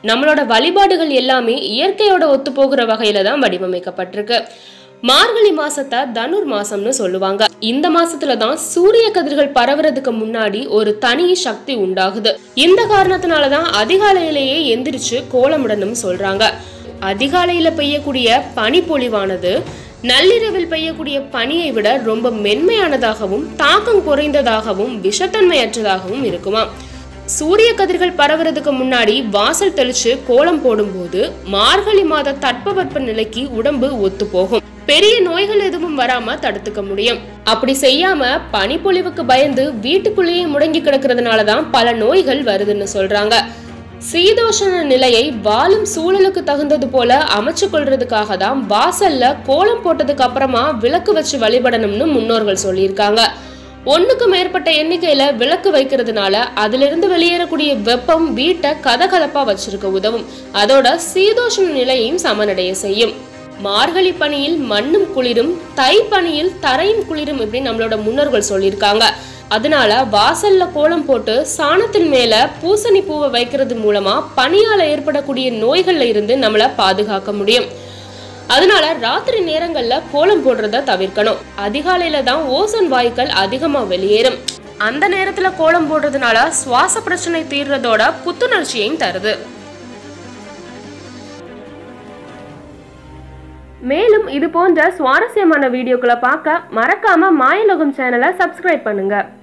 நம்மளோட வழிபாடுகள் எல்லாமே இயற்கையோட ஒத்து போகிற வகையில தான் வடிவமைக்கப்பட்டிருக்கு மார்கழி மாசத்தை தனுர் மாசம்னு சொல்லுவாங்க இந்த மாசத்துல தான் சூரிய கதிர்கள் பரவுறதுக்கு முன்னாடி ஒரு தனி சக்தி உண்டாகுது இந்த காரணத்தினால தான் அதிகாலையிலேயே எந்திரிச்சு கோலமிடணும் சொல்றாங்க அதிகாலையில பெய்யக்கூடிய பனிப்பொழிவானது நள்ளிரவில் பெய்யக்கூடிய பனியை விட ரொம்ப மென்மையானதாகவும் தாக்கம் குறைந்ததாகவும் விஷத்தன்மையற்றதாகவும் இருக்குமா சூரிய கதிர்கள் பரவுறதுக்கு முன்னாடி வாசல் தெளிச்சு கோலம் போடும்போது மார்கழி மாத தட்பவெப்ப நிலைக்கு உடம்பு ஒத்து போகும் பெரிய நோய்கள் எதுவும் வராம தடுத்துக்க முடியும் அப்படி செய்யாம பனிப்பொழிவுக்கு பயந்து வீட்டுக்குள்ளேயே முடங்கி கிடக்கிறதுனால தான் பல நோய்கள் வருதுன்னு சொல்றாங்க சீதோஷண நிலையை வாழும் சூழலுக்கு தகுந்தது போல அமைச்சு கொள்றதுக்காக தான் வாசல்ல கோலம் போட்டதுக்கு அப்புறமா விளக்கு வச்சு வழிபடணும்னு முன்னோர்கள் சொல்லியிருக்காங்க ஒண்ணுக்கு மேற்பட்ட எண்ணிக்கையில விளக்கு வைக்கிறதுனால அதிலிருந்து வெளியேறக்கூடிய வெப்பம் வீட்டை கதகதப்பா வச்சிருக்க உதவும் அதோட சீதோஷண நிலையையும் சமனடைய செய்யும் மார்கழி பனியில் மண்ணும் குளிரும் தை பனியில் தரையும் குளிரும் இப்படின்னு நம்மளோட முன்னோர்கள் சொல்லியிருக்காங்க அதனால வாசல்ல கோலம் போட்டு சாணத்தின் மேல பூசணி பூவை வைக்கிறது மூலமா பனியால ஏற்படக்கூடிய நோய்கள்ல இருந்து நம்மள பாதுகாக்க முடியும் அதனால ராத்திரி நேரங்கள்ல கோலம் போடுறத தவிர்க்கணும் அதிகாலையில தான் ஓசோன் வாயுக்கள் அதிகமா வெளியேறும் அந்த நேரத்துல கோலம் போடுறதுனால சுவாச பிரச்சனை தீர்றதோட புத்துணர்ச்சியையும் தருது மேலும் இது போன்ற சுவாரஸ்யமான வீடியோக்களை பார்க்க மறக்காம மாயலோகம் சேனலை சப்ஸ்கிரைப் பண்ணுங்க